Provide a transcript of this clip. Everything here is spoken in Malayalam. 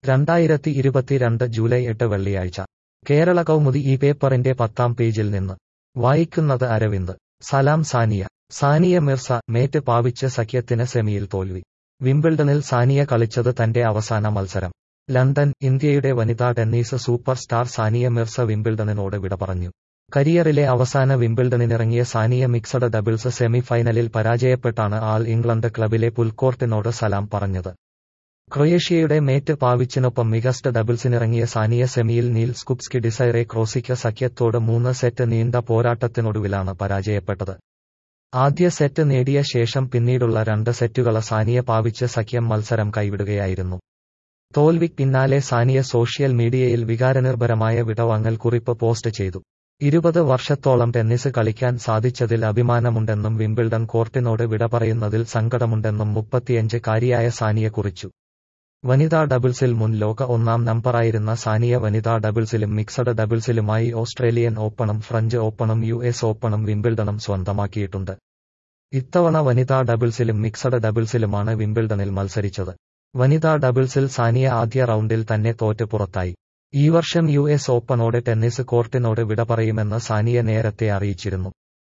രണ്ടായിരത്തി ഇരുപത്തിരണ്ട് ജൂലൈ എട്ട് വെള്ളിയാഴ്ച കേരള കൗമുദി ഈ പേപ്പറിന്റെ പത്താം പേജിൽ നിന്ന് വായിക്കുന്നത് അരവിന്ദ് സലാം സാനിയ സാനിയ മിർസ മേറ്റ് പാവിച്ച് സഖ്യത്തിന് സെമിയിൽ തോൽവി വിംബിൾഡണിൽ സാനിയ കളിച്ചത് തന്റെ അവസാന മത്സരം ലണ്ടൻ ഇന്ത്യയുടെ വനിതാ tennis super star Sania Mirza വിംബിൾഡണിനോട് വിട പറഞ്ഞു കരിയറിലെ അവസാന വിംബിൾഡണിനിറങ്ങിയ സാനിയ മിക്സഡ് ഡബിൾസ് സെമി ഫൈനലിൽ പരാജയപ്പെട്ടാണ് ആൾ ഇംഗ്ലണ്ട് ക്ലബിലെ പുൽക്കോർട്ടിനോട് സലാം പറഞ്ഞത് ക്രൊയേഷ്യയുടെ മേറ്റ് പാവിച്ചിനൊപ്പം മികസ്റ്റ് ഡബിൾസിനിറങ്ങിയ സാനിയ സെമിയിൽ നീൽ സ്കുപ്സ്കി ഡിസൈറെ ക്രോസിക്ക സഖ്യത്തോട് മൂന്ന് സെറ്റ് നീണ്ട പോരാട്ടത്തിനൊടുവിലാണ് പരാജയപ്പെട്ടത് ആദ്യ സെറ്റ് നേടിയ ശേഷം പിന്നീടുള്ള രണ്ട് സെറ്റുകള സാനിയ പാവിച്ച് സഖ്യം മത്സരം കൈവിടുകയായിരുന്നു തോൽവിക്ക് പിന്നാലെ സാനിയ സോഷ്യൽ മീഡിയയിൽ വികാരനിർഭരമായ വിടവാങ്ങൽ കുറിപ്പ് പോസ്റ്റ് ചെയ്തു ഇരുപത് വർഷത്തോളം ടെന്നീസ് കളിക്കാൻ സാധിച്ചതിൽ അഭിമാനമുണ്ടെന്നും വിംബിൾഡൺ കോർട്ടിനോട് വിട പറയുന്നതിൽ സങ്കടമുണ്ടെന്നും മുപ്പത്തിയഞ്ച് കാരിയായ സാനിയ കുറിച്ചു വനിതാ ഡബിൾസിൽ മുൻ ലോക ഒന്നാം നമ്പറായിരുന്ന സാനിയ വനിതാ ഡബിൾസിലും മിക്സഡ് ഡബിൾസിലുമായി ഓസ്ട്രേലിയൻ ഓപ്പണും ഫ്രഞ്ച് ഓപ്പണും യു എസ് ഓപ്പണും വിംബിൾഡണും സ്വന്തമാക്കിയിട്ടുണ്ട് ഇത്തവണ വനിതാ ഡബിൾസിലും മിക്സഡ് ഡബിൾസിലുമാണ് വിംബിൾഡണിൽ മത്സരിച്ചത് വനിതാ ഡബിൾസിൽ സാനിയ ആദ്യ റൗണ്ടിൽ തന്നെ തോറ്റ് പുറത്തായി ഈ വർഷം യു എസ് ഓപ്പണോടെ ടെന്നീസ് കോർട്ടിനോട് വിട പറയുമെന്ന് സാനിയ നേരത്തെ അറിയിച്ചിരുന്നു